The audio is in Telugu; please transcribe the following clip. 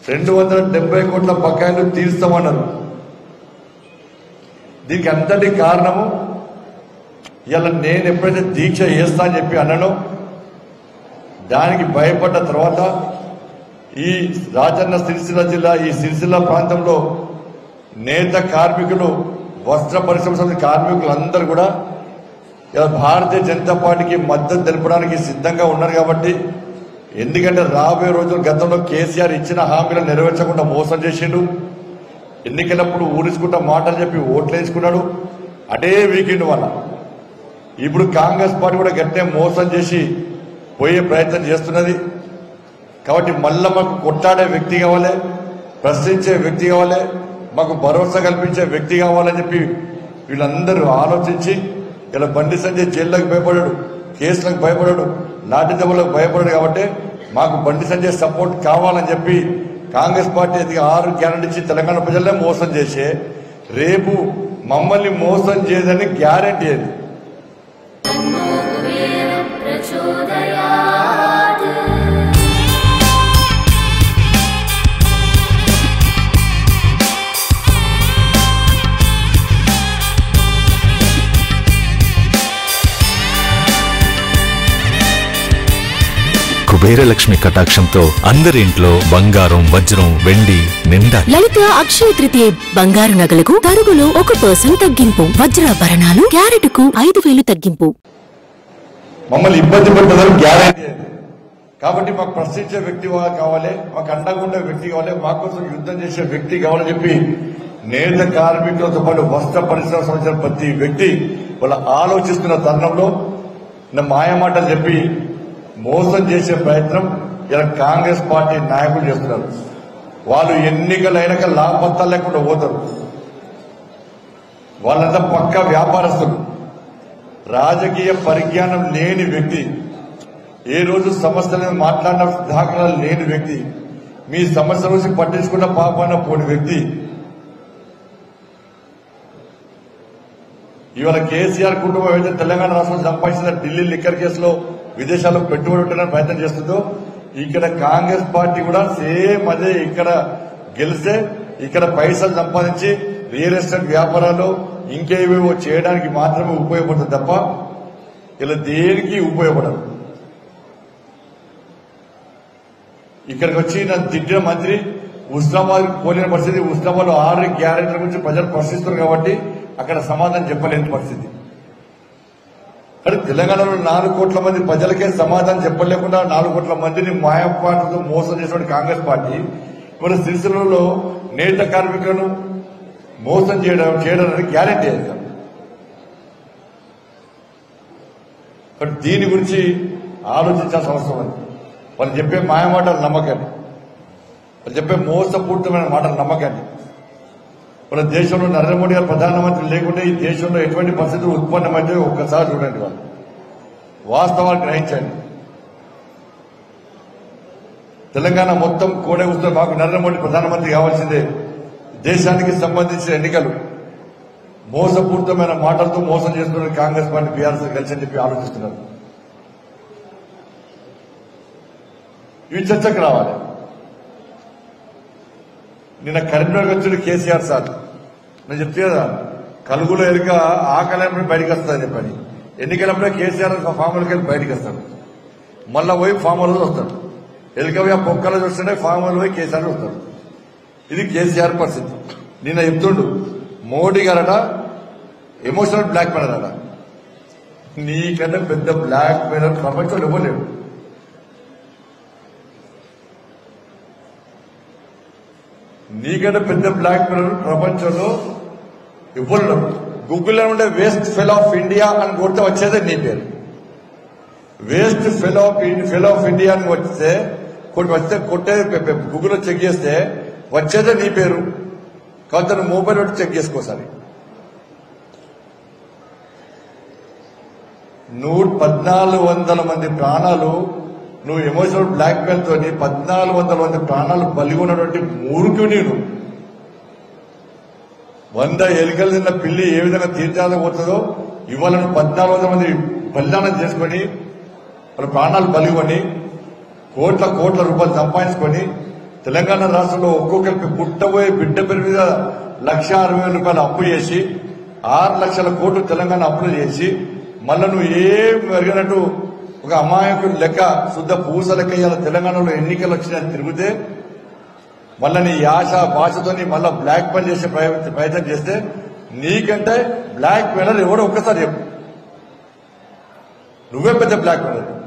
రెండు వందల డెబ్బై కోట్ల బకాయిలు తీర్స్తామన్నారు దీనికి అంతటి కారణము ఇలా నేను ఎప్పుడైతే దీక్ష చేస్తా అని చెప్పి అన్నానో దానికి భయపడ్డ తర్వాత ఈ రాజన్న సిరిసిల్ల జిల్లా ఈ సిరిసిల్ల ప్రాంతంలో నేత కార్మికులు వస్త్ర పరిశ్రమ సంబంధించిన కార్మికులు అందరూ కూడా ఇలా భారతీయ జనతా పార్టీకి మద్దతు తెలపడానికి సిద్ధంగా ఉన్నారు కాబట్టి ఎందుకంటే రాబోయే రోజులు గతంలో కేసీఆర్ ఇచ్చిన హామీలను నెరవేర్చకుండా మోసం చేసిండు ఎన్నికలప్పుడు ఊరించుకుంటా మాటలు చెప్పి ఓట్లు వేసుకున్నాడు అటే వీకెండ్ వల్ల ఇప్పుడు కాంగ్రెస్ పార్టీ కూడా గట్టే మోసం చేసి పోయే ప్రయత్నం చేస్తున్నది కాబట్టి మళ్ళా మాకు కొట్టాడే వ్యక్తి కావాలి ప్రశ్నించే వ్యక్తి కావాలి మాకు భరోసా కల్పించే వ్యక్తి కావాలని చెప్పి వీళ్ళందరూ ఆలోచించి ఇలా బండి సంజయ్ జైల్లోకి భయపడాడు కేసులకు భయపడాడు లాఠీ దెబ్బలకు భయపడాడు కాబట్టి మాకు బండి సంజయ్ సపోర్ట్ కావాలని చెప్పి కాంగ్రెస్ పార్టీ అది ఆరు గ్యారంటీ ఇచ్చి తెలంగాణ ప్రజలనే మోసం చేసే రేపు మమ్మల్ని మోసం చేయదని గ్యారంటీ అది प्रचोदयात् కుబేరలక్ష్మి కటాక్షంతో అందరి ఇంట్లో బంగారం వజ్రం వెండి నిండా లలిత అక్షయ తృతీయ బంగారు నగలకు తరుగులో ఒక పర్సెంట్ తగ్గింపు వజ్రాభరణాలు క్యారెట్ కు ఐదు వేలు తగ్గింపు మమ్మల్ని ఇబ్బంది పెట్టదని గ్యారంటీ అది కాబట్టి మాకు ప్రశ్నించే వ్యక్తి వా- కావాలి మాకు అండగా ఉండే వ్యక్తి కావాలి మా కోసం యుద్ధం చేసే వ్యక్తి కావాలని చెప్పి నేత కార్మికులతో పాటు వస్త్ర పరిశ్రమ సంబంధించిన ప్రతి వ్యక్తి వాళ్ళ ఆలోచిస్తున్న తరుణంలో నా మాయమాటలు చెప్పి మోసం చేసే ప్రయత్నం ఇలా కాంగ్రెస్ పార్టీ నాయకులు చేస్తున్నారు వాళ్ళు ఎన్నికలు అయినాక లాభపత్తాలు లేకుండా పోతారు వాళ్ళంతా పక్క వ్యాపారస్తులు రాజకీయ పరిజ్ఞానం లేని వ్యక్తి ఏ రోజు సమస్యల మీద మాట్లాడిన దాఖలాలు లేని వ్యక్తి మీ సమస్య రోజు పట్టించుకున్న పాపాన పోని వ్యక్తి ఇవాళ కేసీఆర్ కుటుంబం అయితే తెలంగాణ రాష్ట్రం సంపాదించిన ఢిల్లీ లిక్కర్ కేసులో విదేశాల్లో పెట్టుబడి పెట్టడానికి ప్రయత్నం చేస్తుందో ఇక్కడ కాంగ్రెస్ పార్టీ కూడా సేమ్ అదే ఇక్కడ గెలిస్తే ఇక్కడ పైసలు సంపాదించి రియల్ ఎస్టేట్ వ్యాపారాలు ఇంకేవేవో చేయడానికి మాత్రమే ఉపయోగపడుతుంది తప్ప ఇలా దేనికి ఉపయోగపడదు ఇక్కడికి వచ్చి నన్ను తిట్టిన మంత్రి ఉస్మాబాద్ పోలిన పరిస్థితి ఉస్మాబాద్ ఆరు గ్యారెంటీల గురించి ప్రజలు ప్రశ్నిస్తున్నారు కాబట్టి అక్కడ సమాధానం చెప్పలేని పరిస్థితి కానీ తెలంగాణలో నాలుగు కోట్ల మంది ప్రజలకే సమాధానం చెప్పలేకుండా నాలుగు కోట్ల మందిని మాయపాటలతో మోసం చేసిన కాంగ్రెస్ పార్టీ మన సిరిసిల్లలో నేత కార్మికులను మోసం చేయడం చేయడం అనేది గ్యారంటీ అది బట్ దీని గురించి ఆలోచించాల్సిన అవసరం ఉంది వాళ్ళు చెప్పే మాయమాటలు నమ్మకండి వాళ్ళు చెప్పే మోసపూరితమైన మాటలు నమ్మకండి మన దేశంలో నరేంద్ర మోడీ గారు ప్రధానమంత్రి లేకుంటే ఈ దేశంలో ఎటువంటి పరిస్థితులు ఉత్పన్నమైతే ఒక్కసారి చూడండి వాళ్ళు వాస్తవాలు గ్రహించండి తెలంగాణ మొత్తం కోడే వస్తే మాకు నరేంద్ర మోడీ ప్రధానమంత్రి కావాల్సిందే దేశానికి సంబంధించిన ఎన్నికలు మోసపూరితమైన మాటలతో మోసం చేస్తున్న కాంగ్రెస్ పార్టీ బీఆర్ఎస్ కలిసి అని చెప్పి ఆలోచిస్తున్నారు ఇవి చర్చకు రావాలి నిన్న కరీంనగర్ వచ్చిన కేసీఆర్ సార్ నేను చెప్తే కదా కలుగులో ఎలుక ఆకలి బయటకు వస్తుందని చెప్పని ఎన్నికలప్పుడే కేసీఆర్ ఫామ్ హౌస్కి వెళ్ళి బయటకు వస్తాడు మళ్ళా పోయి ఫామ్ హౌస్ వస్తాడు ఎలుక పోయి ఆ పొక్కలు చూస్తుంటే ఫామ్ హౌస్ పోయి కేసీఆర్ వస్తాడు ఇది కేసీఆర్ పరిస్థితి నిన్న చెప్తుండు మోడీ గారట ఎమోషనల్ బ్లాక్ మెయిలర్ అట నీకంటే పెద్ద బ్లాక్ మెయిలర్ ప్రపంచంలో ఇవ్వలేడు నీకంటే పెద్ద బ్లాక్ మెయిలర్ ప్రపంచంలో ఇవ్వలేడు గూగుల్లో ఉండే వేస్ట్ ఫెల్ ఆఫ్ ఇండియా అని కొడితే వచ్చేదే నీ పేరు waste fell of fell of India అని వస్తే కొట్టి వస్తే కొట్టే గూగుల్లో చెక్ చేస్తే వచ్చేదే నీ పేరు కాబట్టి నువ్వు మొబైల్ పెట్టి చెక్ చేసుకోసారి నూట పద్నాలుగు వందల మంది ప్రాణాలు నువ్వు ఎమోషనల్ బ్లాక్ మెయిల్ తోని పద్నాలుగు వందల మంది ప్రాణాలు బలిగొన్నటువంటి మూర్ఖు నేను వంద ఎలుకలు తిన్న పిల్లి ఏ విధంగా తీర్చాలని పోతుందో ఇవాళ నువ్వు పద్నాలుగు వందల మంది బలిదానం చేసుకొని వాళ్ళ ప్రాణాలు బలిగొని కోట్ల కోట్ల రూపాయలు సంపాదించుకొని తెలంగాణ రాష్ట్రంలో ఒక్కొక్కరికి పుట్టబోయే బిడ్డ పేరు మీద లక్ష అరవై వేల రూపాయలు అప్పు చేసి ఆరు లక్షల కోట్లు తెలంగాణ అప్పులు చేసి మళ్ళా నువ్వు ఏం పెరిగినట్టు ఒక అమాయకుడు లెక్క శుద్ధ పూస లెక్క ఇవాళ తెలంగాణలో ఎన్నికలు వచ్చినాయని తిరిగితే మళ్ళా నీ ఆశ భాషతోని మళ్ళా బ్లాక్ మెయిల్ చేసే ప్రయ- ప్రయత్నం చేస్తే నీకంటే బ్లాక్ మెయిలర్ ఎవడో ఒక్కసారి చెప్పు నువ్వే పెద్ద బ్లాక్ మెయిలర్